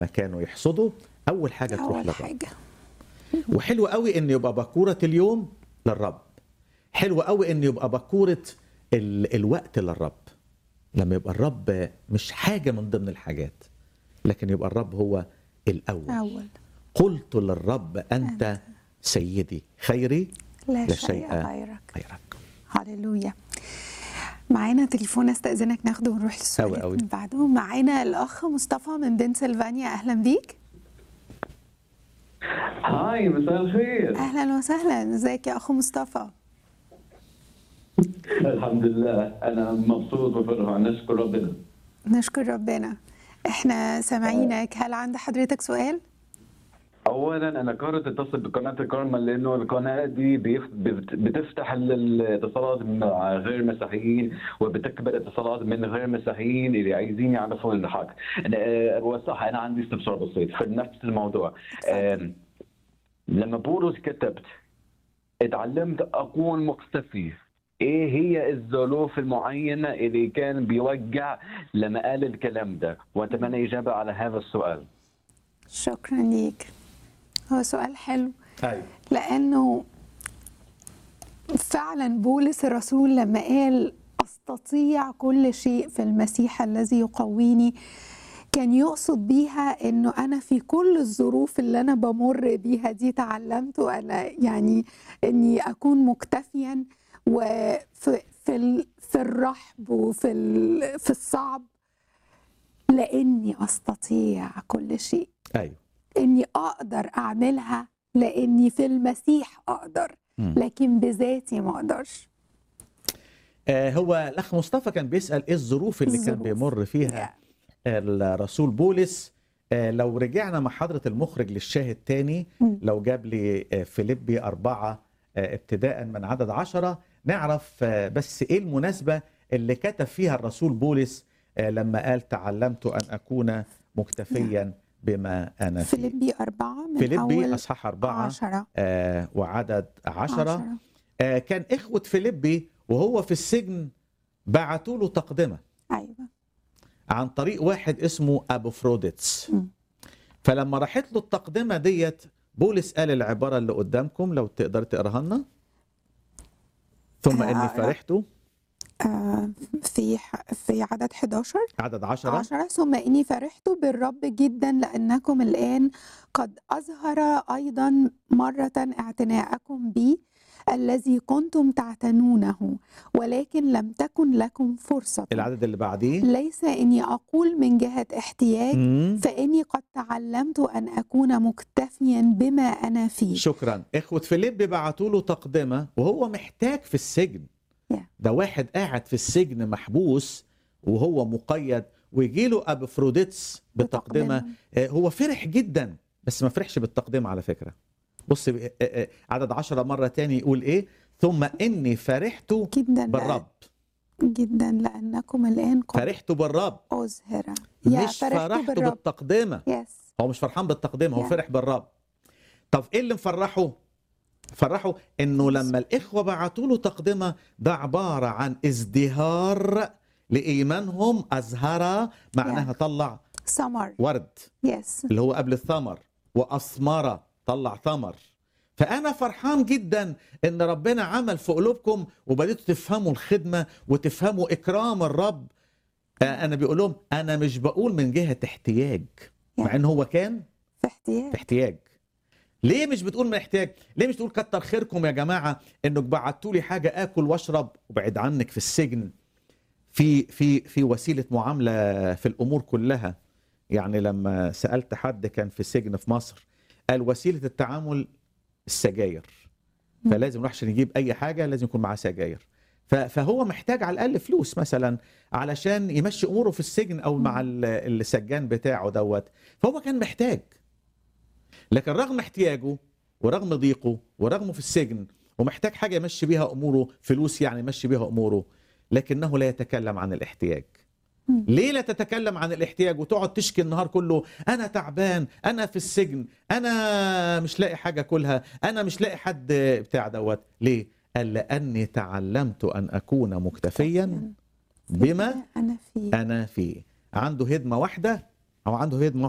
كانوا يحصدوا اول حاجه تروح اول للرب حاجه وحلو قوي ان يبقى بكوره اليوم للرب حلو قوي ان يبقى بكوره ال... الوقت للرب لما يبقى الرب مش حاجه من ضمن الحاجات لكن يبقى الرب هو الاول اول قلت للرب انت سيدي خيري لا, لا شيء شيء غيرك غيرك هللويا معانا تليفون استاذنك ناخده ونروح للسؤال أوي أوي. اللي بعده معانا الاخ مصطفى من بنسلفانيا اهلا بيك هاي مساء الخير اهلا وسهلا ازيك يا اخو مصطفى الحمد لله انا مبسوط وفرحان نشكر ربنا نشكر ربنا احنا سامعينك هل عند حضرتك سؤال اولا انا قررت اتصل بقناه الكرمل لانه القناه دي بيف- بت- بتفتح ال- الاتصالات مع غير مسيحيين وبتقبل اتصالات من غير مسيحيين اللي عايزين يعرفوا الحق أنا- آه، وصح انا عندي استفسار بسيط في نفس الموضوع آم، لما بولس كتبت اتعلمت اكون مختفي ايه هي الظروف المعينه اللي كان بيوجع لما قال الكلام ده واتمنى اجابه على هذا السؤال شكرا ليك هو سؤال حلو ايوه لانه فعلا بولس الرسول لما قال استطيع كل شيء في المسيح الذي يقويني كان يقصد بيها انه انا في كل الظروف اللي انا بمر بيها دي تعلمت انا يعني اني اكون مكتفيا وفي في ال- في الرحب وفي ال- في الصعب لاني استطيع كل شيء ايوه اني اقدر اعملها لاني في المسيح اقدر مم. لكن بذاتي ما اقدرش آه هو الاخ مصطفى كان بيسال ايه الظروف اللي كان الظروف. بيمر فيها الرسول بولس آه لو رجعنا مع حضرة المخرج للشاهد تاني مم. لو جاب لي آه فيليبي أربعة آه ابتداء من عدد عشرة نعرف آه بس إيه المناسبة اللي كتب فيها الرسول بولس آه لما قال تعلمت أن أكون مكتفيا بما أنا فيه فيليبي أربعة من فيليبي أول أصحاح أربعة عشرة آه وعدد عشرة عشرة. آه كان إخوة فيليبي وهو في السجن بعتوا له تقدمة أيوة عن طريق واحد اسمه ابوفروديتس مم. فلما راحت له التقدمه ديت بولس قال العباره اللي قدامكم لو تقدر تقراها لنا ثم آه، اني لا. فرحت آه في ح- في عدد 11 عدد عشرة عشرة ثم إني فرحت بالرب جدا لأنكم الآن قد أظهر أيضا مرة اعتناءكم بي الذي كنتم تعتنونه ولكن لم تكن لكم فرصة العدد اللي بعديه ليس إني أقول من جهة احتياج مم. فإني قد تعلمت أن أكون مكتفيا بما أنا فيه شكرا اخوة فيليب بعتوا له تقدمه وهو محتاج في السجن Yeah. ده واحد قاعد في السجن محبوس وهو مقيد ويجي له ابوفروديتس بتقدمه بتقدمة. آه، هو فرح جدا بس ما فرحش بالتقدمة على فكرة بص آه، آه، عدد عشرة مرة تاني يقول ايه ثم اني فرحت جدا بالرب جدا لأنكم الآن قد فرحت بالرب أزهر يا مش فرحت بالرب بالتقدمة يس هو مش فرحان بالتقدمة هو Yeah. فرح بالرب طب ايه اللي مفرحه فرحه انه لما الاخوة بعتوا له تقدمة ده عبارة عن ازدهار لإيمانهم أزهر معناها Yeah. طلع سمر ورد يس اللي هو قبل الثمر وأثمر طلع ثمر فأنا فرحان جدا إن ربنا عمل في قلوبكم وبديتوا تفهموا الخدمة وتفهموا إكرام الرب آه، أنا بيقول لهم أنا مش بقول من جهة احتياج مع إن هو كان في احتياج في احتياج ليه مش بتقول من احتياج ليه مش تقول كتر خيركم يا جماعة إنك بعتوا لي حاجة آكل وأشرب وبعد عنك في السجن في في في وسيلة معاملة في الأمور كلها يعني لما سألت حد كان في سجن في مصر قال وسيلة التعامل السجاير فلازم نروح عشان يجيب أي حاجة لازم يكون معاه سجاير ف- فهو محتاج على الأقل فلوس مثلا علشان يمشي أموره في السجن أو مع ال- السجان بتاعه دوت فهو كان محتاج لكن رغم احتياجه ورغم ضيقه ورغمه في السجن ومحتاج حاجة يمشي بيها أموره فلوس يعني يمشي بيها أموره لكنه لا يتكلم عن الاحتياج مم. ليه لا تتكلم عن الاحتياج وتقعد تشكي النهار كله انا تعبان انا في السجن انا مش لاقي حاجه اكلها انا مش لاقي حد بتاع دوت ليه قال لاني تعلمت ان اكون مكتفيا بما أنا فيه انا فيه عنده هدمه واحده او عنده هدمه